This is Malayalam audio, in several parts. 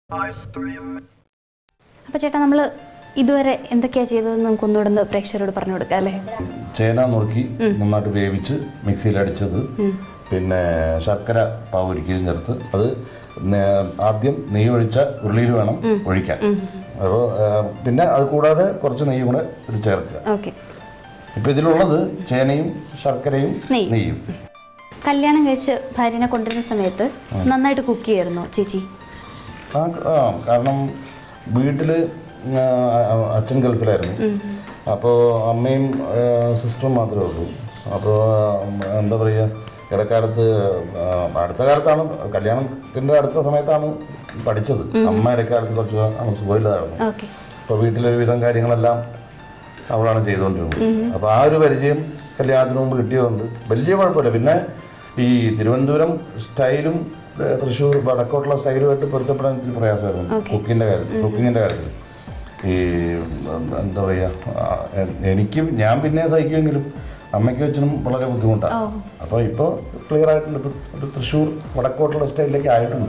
അപ്പോൾ ചേട്ടാ നമ്മൾ ഇതുവരെ എന്തൊക്കെയാണ് ചെയ്തതെന്ന് നമുക്ക് ഒന്നുകൂടെ ഒന്ന് പ്രേക്ഷകരോട് പറഞ്ഞു കൊടുക്കാം അല്ലേ ചേന നുറുക്കി നന്നായിട്ട് വേവിച്ച് മിക്സിയിൽ അടിച്ചത് പിന്നെ ശർക്കര പാവൊരിക്കലും ചേർത്ത് അത് നേ- ആദ്യം നെയ്യ് ഒഴിച്ച ഉരുളിയിൽ വേണം ഒഴിക്കാൻ അപ്പോൾ പിന്നെ അത് കൂടാതെ കുറച്ച് നെയ്യും കൂടെ ഇത് ചേർക്കുക ഓക്കെ ഇപ്പം ഇതിലുള്ളത് ചേനയും ശർക്കരയും നെയ്യ്. നെയ്യും കല്യാണം കഴിച്ച് ഭാര്യനെ കൊണ്ടുവരുന്ന സമയത്ത് നന്നായിട്ട് കുക്ക് ചെയ്യായിരുന്നോ ചേച്ചി ആ ആ, കാരണം വീട്ടിൽ അച്ഛൻ ഗൾഫിലായിരുന്നു അപ്പോൾ അമ്മയും ആ, സിസ്റ്ററും മാത്രമേ ഉള്ളൂ അപ്പോൾ എന്താ പറയുക ഇടക്കാലത്ത് ആ, അടുത്ത കാലത്താണ് കല്യാണത്തിൻ്റെ അടുത്ത സമയത്താണ് പഠിച്ചത് അമ്മ ഇടക്കാലത്ത് കുറച്ച് അങ്ങ് സുഖമില്ലാതായിരുന്നു ഓക്കെ അപ്പോൾ വീട്ടിലൊരു വിധം കാര്യങ്ങളെല്ലാം അവളാണ് ചെയ്തുകൊണ്ടിരുന്നത് അപ്പോൾ ആ ഒരു പരിചയം കല്യാണത്തിന് മുമ്പ് കിട്ടിയതുകൊണ്ട് വലിയ കുഴപ്പമില്ല പിന്നെ ഈ തിരുവനന്തപുരം സ്റ്റൈലും ഏ, തൃശ്ശൂർ വടക്കോട്ടുള്ള സ്റ്റൈലുമായിട്ട് പൊരുത്തപ്പെടാൻ ഇത്തിരി പ്രയാസമായിരുന്നു Okay. കുക്കിൻ്റെ കാര്യത്തിൽ കുക്കിങ്ങിൻ്റെ കാര്യത്തിൽ ഈ ഉം, എന്താ പറയുക ആ, എ- എനിക്ക് ഞാൻ പിന്നെ സഹിക്കുമെങ്കിലും അമ്മയ്ക്ക് വെച്ചിനും വളരെ ബുദ്ധിമുട്ടാണ് ഓ. അപ്പോൾ ഇപ്പോൾ ക്ലിയർ ആയിട്ടുണ്ട് ഇപ്പം ഒരു തൃശ്ശൂർ വടക്കോട്ടുള്ള സ്റ്റൈലിലേക്ക് ആയിട്ടുണ്ട്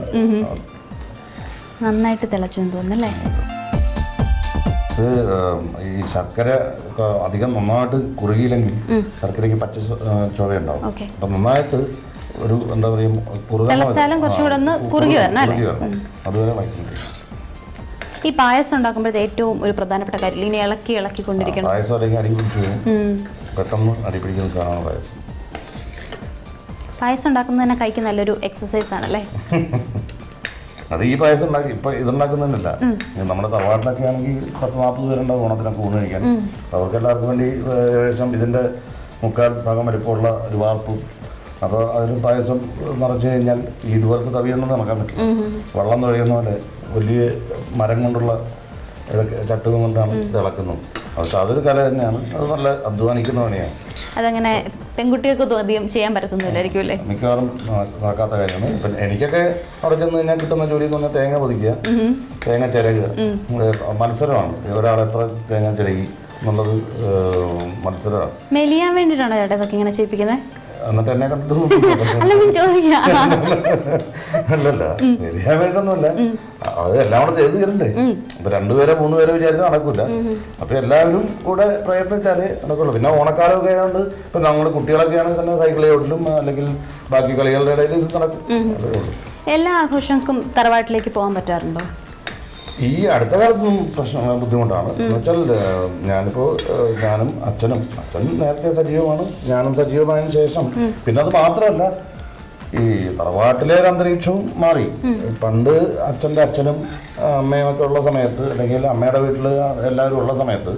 നന്നായിട്ട് തിളച്ചു എന്ന് തോന്നുന്നല്ലേ ഇത് ഉം, ഈ ശർക്കര ഒക്കെ അധികം നന്നായിട്ട് കുറുകിയില്ലെങ്കിൽ ശർക്കരയ്ക്ക് പച്ച ചൊ- ആ, ചൊവയുണ്ടാവും ഓക്കെ. അപ്പം നന്നായിട്ട് ഒരു എന്താ പറയുക കുറുകണ തിളച്ചാലും കുറച്ചും കൂടെ ഒന്ന് കുറുകി വരണം അല്ലേ? അതുവരെ വയ്ക്കുന്നത് ഈ പായസം ഉണ്ടാക്കുമ്പോഴത്തെ ഏറ്റവും ഒരു പ്രധാനപ്പെട്ട കാര്യം ഇങ്ങനെ ഇളക്കി ഇളക്കി കൊണ്ടിരിക്കണം പായസം അല്ലെങ്കിൽ അടി പിടിച്ചു കഴിഞ്ഞാൽ ഉം. പെട്ടെന്ന് അടി പിടിക്കുന്ന സാധനമാണ് പായസം പായസം ഉണ്ടാക്കുന്നത് തന്നെ കൈക്ക് നല്ലൊരു എക്സസൈസ് ആണല്ലേ അത് ഈ പായസം ഉണ്ടാക്കി ഇപ്പം ഇതുണ്ടാക്കുന്നില്ല നമ്മുടെ തറവാട്ടിലൊക്കെ ആണെങ്കിൽ പത്ത് നാൽപ്പത് പേരുണ്ടാവും ഓണത്തിനൊക്കെ ഊണ് കഴിക്കാൻ അവർക്ക് എല്ലാവർക്കും വേണ്ടി ഏകദേശം ഇതിൻ്റെ മുക്കാൽ ഭാഗം വലിപ്പമുള്ള ഒരു വാർപ്പ് അപ്പോൾ അതിൽ പായസം നിറച്ച് കഴിഞ്ഞാൽ ഈ ഇതുപോലത്തെ തവിയൊന്നും നടക്കാൻ പറ്റില്ല വെള്ളം തുഴയുന്ന പോലെ വലിയ മരം കൊണ്ടുള്ള ഇതൊക്കെ ചട്ടുകം കൊണ്ടാണ് ഇത് ഇളക്കുന്നത് പക്ഷെ അതൊരു കല തന്നെയാണ് അത് നല്ല അധ്വാനിക്കുന്ന പണിയാണ് അതങ്ങനെ പെൺകുട്ടികൾക്ക് അധികം ചെയ്യാൻ പറ്റത്തൊന്നുമില്ലായിരിക്കും അല്ലേ മിക്കവാറും നട- നടക്കാത്ത കാര്യമാണ് ഇപ്പം എനിക്കൊക്കെ അവിടെ ചെന്ന് കഴിഞ്ഞാൽ കിട്ടുന്ന ജോലി എന്ന് പറഞ്ഞാൽ തേങ്ങ പൊതിക്കുക തേങ്ങ ചിരകുക ഏഹ് മത്സരമാണ് ഒരാൾ എത്ര തേങ്ങ ചിരകി എന്നുള്ളത് ഏഹ് മത്സരമാണ് മെലിയാൻ വേണ്ടിയിട്ടാണോ ചേട്ടാ ഇതൊക്കെ ഇങ്ങനെ ചെയ്യിപ്പിക്കുന്നത് എന്നിട്ട് എന്നെ കണ്ടിട്ട് അല്ല ഞാൻ ചോദിക്കാം അല്ലല്ല വരിക വേണ്ടൊന്നുമില്ല അത് എല്ലാം കൂടെ ചെയ്ത് തരണ്ടേ അപ്പൊ രണ്ടുപേരെ മൂന്ന് പേരെ വിചാരിച്ച് നടക്കൂല അപ്പൊ എല്ലാവരും കൂടെ പ്രയത്നിച്ചാലേ നടക്കുള്ളൂ പിന്നെ ഓണക്കാലമൊക്കെ ആയതുകൊണ്ട് ഇപ്പൊ നമ്മൾ കുട്ടികളൊക്കെ ആണെങ്കിൽ തന്നെ സൈക്കിൾ ചോട്ടിലും അല്ലെങ്കിൽ ബാക്കി കളികളുടെ ഇടയിൽ ഇത് നടക്കും അതേ ഉള്ളൂ എല്ലാ ആഘോഷങ്ങൾക്കും തറവാട്ടിലേക്ക് പോകാൻ പറ്റാറുണ്ടോ ഈ അടുത്ത കാലത്തൊന്നും പ്രശ്നം ബുദ്ധിമുട്ടാണ് എന്ന് വെച്ചാൽ ഏഹ്, ഞാനിപ്പോ ഏഹ്, ഞാനും അച്ഛനും അച്ഛൻ നേരത്തെ സജീവമാണ് ഞാനും സജീവമായതിനു ശേഷം പിന്നെ അത് മാത്രമല്ല ഈ തറവാട്ടിലെ ഒരു അന്തരീക്ഷവും മാറി പണ്ട് അച്ഛൻ്റെ അച്ഛനും ആ, അമ്മയും ഒക്കെ ഉള്ള സമയത്ത് അല്ലെങ്കിൽ അമ്മയുടെ വീട്ടിൽ എല്ലാവരും ഉള്ള സമയത്ത്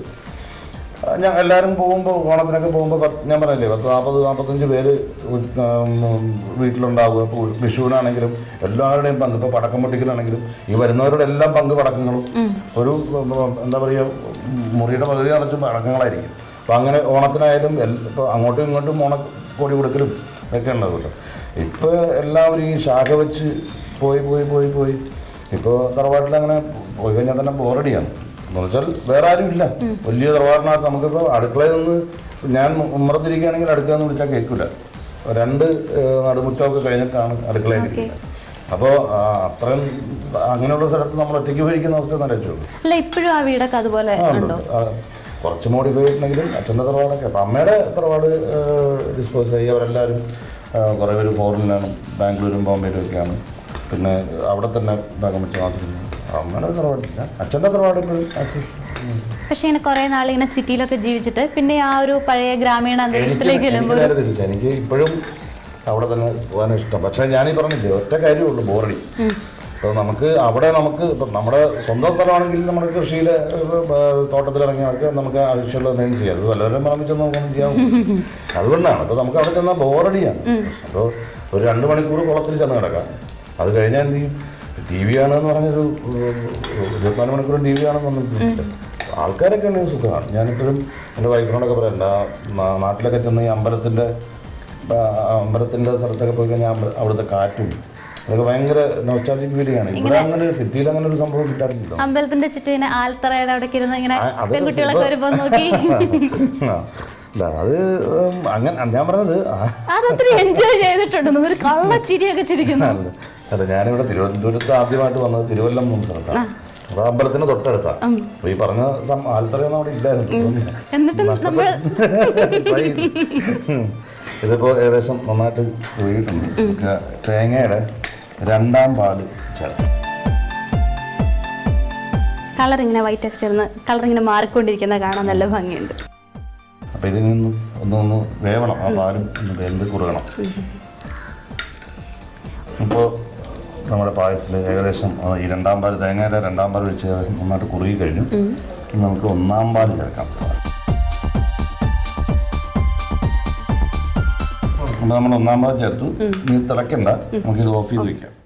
ആ, ഞാൻ എല്ലാവരും പോകുമ്പോൾ ഓണത്തിനൊക്കെ പോകുമ്പോൾ ഞാൻ പറഞ്ഞില്ലേ പത്ത് നാൽപ്പത് നാൽപ്പത്തഞ്ച് പേര് ഉ- ഉം, വീട്ടിലുണ്ടാവുക ഇപ്പോൾ വിഷുവിനാണെങ്കിലും എല്ലാവരുടെയും പങ്ക് ഇപ്പോൾ പടക്കം പൊട്ടിക്കലാണെങ്കിലും ഈ വരുന്നവരുടെ എല്ലാം പങ്ക് പടക്കങ്ങളും ഒരു ഉം, ഉം, എന്താ പറയുക ഉം, മുറിയുടെ പകുതി നിറച്ച് പടക്കങ്ങളായിരിക്കും അപ്പോൾ അങ്ങനെ ഓണത്തിനായാലും ഇപ്പോൾ അങ്ങോട്ടും ഇങ്ങോട്ടും ഓണക്കോടി കൊടുക്കലും ഒക്കെ ഉണ്ടാവുമല്ലോ ഇപ്പോൾ എല്ലാവരും ഈ ശാഖ വെച്ച് പോയി പോയി പോയി പോയി ഇപ്പോൾ തറവാട്ടിൽ അങ്ങനെ പോയി കഴിഞ്ഞാൽ തന്നെ ബോറടിയാണ് എന്ന് വെച്ചാൽ വേറെ ആരും ഇല്ല വലിയ തറവാടിനകത്ത് നമുക്കിപ്പോൾ അടുക്കളയിൽ നിന്ന് ഞാൻ ഉമ്മറത്തിരിക്കുകയാണെങ്കിൽ അടുക്കളയിൽ നിന്ന് വിളിച്ചാൽ കേൾക്കില്ല രണ്ട് ഏഹ്, നടുമുറ്റമൊക്കെ കഴിഞ്ഞിട്ടാണ് അടുക്കളയിൽ ഇരിക്കുന്നത് അപ്പോൾ അത്രയും അങ്ങനെയുള്ള സ്ഥലത്ത് നമ്മൾ ഒറ്റയ്ക്ക് പോയിരിക്കുന്ന അവസ്ഥ നരച്ചു അല്ല ഇപ്പോഴും ആ വീടൊക്കെ അതുപോലെ ആ, ഉണ്ട്. ഉണ്ടോ ആ, കുറച്ച് മോടി പോയിട്ടുണ്ടെങ്കിലും അച്ഛൻ്റെ തറവാടൊക്കെ അപ്പം അമ്മയുടെ തറവാട് ഡിസ്പോസ് ചെയ്യും അവരെല്ലാവരും ആ, കുറേ പേര് ഫോറിനിലാണ് ബാംഗ്ലൂരും ബോംബെയിലും ഒക്കെയാണ് പിന്നെ അവിടെ തന്നെ ഭാഗം വെച്ച് മാത്രം അമ്മയുടെ തറവാടില്ല അച്ഛൻ്റെ തറവാട് ഇപ്പോഴും as usual. ഉം. പക്ഷെ ഇങ്ങനെ കുറെ നാൾ ഇങ്ങനെ സിറ്റിയിലൊക്കെ ജീവിച്ചിട്ട് പിന്നെ ആ ഒരു പഴയ ഗ്രാമീണ എനിക്ക് അന്തരീക്ഷത്തിലേക്ക് എനിക്ക് ചെല്ലുമ്പോൾ നേരെ തിരിച്ചാ. എനിക്ക് ഇപ്പോഴും അവിടെ തന്നെ പോകാൻ ഇഷ്ടം പക്ഷേ ഞാനീ പറഞ്ഞില്ലേ ഒറ്റ കാര്യമുള്ളൂ ബോറടി ഇപ്പോൾ നമുക്ക് അവിടെ നമുക്ക് ഇപ്പം നമ്മുടെ സ്വന്തം സ്ഥലമാണെങ്കിൽ നമ്മുടെ കൃഷിയിൽ തോട്ടത്തിലിറങ്ങി നമുക്ക് നമുക്ക് ആവശ്യമുള്ള എന്തെങ്കിലും ചെയ്യാം അത് വല്ലവരും പറമ്പിൽ ചെന്ന് നമുക്കൊന്നും ചെയ്യാൻ അതുകൊണ്ടാണ് അപ്പോൾ നമുക്ക് അവിടെ ചെന്നാൽ ബോറടിയാണ് അപ്പോൾ ഒരു രണ്ട് മണിക്കൂർ കുളത്തിൽ ചെന്ന് കിടക്കാം അത് കഴിഞ്ഞാൽ എന്ത് ചെയ്യും ടി വി ആണെന്ന് പറഞ്ഞൊരു ഏഹ്, ഇരുപത്തിനാല് മണിക്കൂർ ടി വി ആണെന്നൊന്നും ആൾക്കാരൊക്കെ ഉണ്ടെങ്കിൽ സുഖമാണ് ഞാനിപ്പോഴും എൻ്റെ വൈഫിനോടൊക്കെ പറയാം എൻ്റെ ആ നാ- നാട്ടിലൊക്കെ ചെന്ന് ഈ അമ്പലത്തിൻ്റെ ആ, അമ്പലത്തിൻ്റെ സ്ഥലത്തൊക്കെ പോയി കഴിഞ്ഞാൽ അമ്പ- അവിടുത്തെ കാറ്റും അതൊക്കെ ഭയങ്കര നോസ്റ്റാലജിക് ഫീലിംഗ് ആണ് ഇവിടെ അങ്ങനെ ഒരു സിറ്റിയിൽ അങ്ങനെ ഒരു സംഭവം കിട്ടാറില്ല അമ്പലത്തിന്റെ ചുറ്റും ഇങ്ങനെ ആൽത്തറയുടെ അവിടെ ഇരുന്ന് ഇങ്ങനെ ആ, അത് പെൺകുട്ടികളൊക്കെ വരുമ്പോ നോക്കി ആ, അല്ല അത് ഉം, അങ്ങനെ ഞാൻ പറഞ്ഞത് ആ, അതത്ര എൻജോയ് ചെയ്തിട്ടുണ്ട് ഒരു കള്ള ചിരിയൊക്കെ ചിരിക്കുന്നു അല്ല അല്ല ഞാനിവിടെ തിരുവനന്തപുരത്ത് ആദ്യമായിട്ട് വന്നത് തിരുവല്ലം എന്ന സ്ഥലത്താണ് അപ്പോൾ അമ്പലത്തിന് തൊട്ടടുത്താണ് അപ്പോൾ ഈ പറഞ്ഞ സം- ആൽത്തറയൊന്നും അവിടെ ഇല്ലായിരുന്നു എന്നിട്ടും നമ്മൾ Try ചെയ്തു. ഉം. ഇതിപ്പോ ഏകദേശം നന്നായിട്ട് ഒഴുകിയിട്ടുണ്ട് നമുക്ക് തേങ്ങയുടെ രണ്ടാം പാല് ചേർത്ത് കളർ ഇങ്ങനെ വൈറ്റ് ഒക്കെ ചേർന്ന് കളർ ഇങ്ങനെ മാറിക്കൊണ്ടിരിക്കുന്ന കാണാൻ നല്ല ഭംഗിയുണ്ട് അപ്പൊ ഇതിൽ നിന്ന് ഒന്നൊന്ന് വേവണം ആ പാലും ഒന്ന് വെന്ത് കുറുകണം ഇപ്പോൾ നമ്മുടെ പായസത്തിൽ ഏകദേശം ആ, ഈ രണ്ടാം പാൽ തേങ്ങയുടെ രണ്ടാം പാൽ ഒഴിച്ച് ഏകദേശം നന്നായിട്ട് കുറുകി കഴിഞ്ഞു ഇനി നമുക്ക് ഒന്നാം പാൽ ചേർക്കാം അപ്പോൾ നമ്മൾ ഒന്നാം പാൽ ചേർത്തു ഇനി തിളക്കണ്ട നമുക്കിത് ഓഫ് ചെയ്ത് വെക്കാം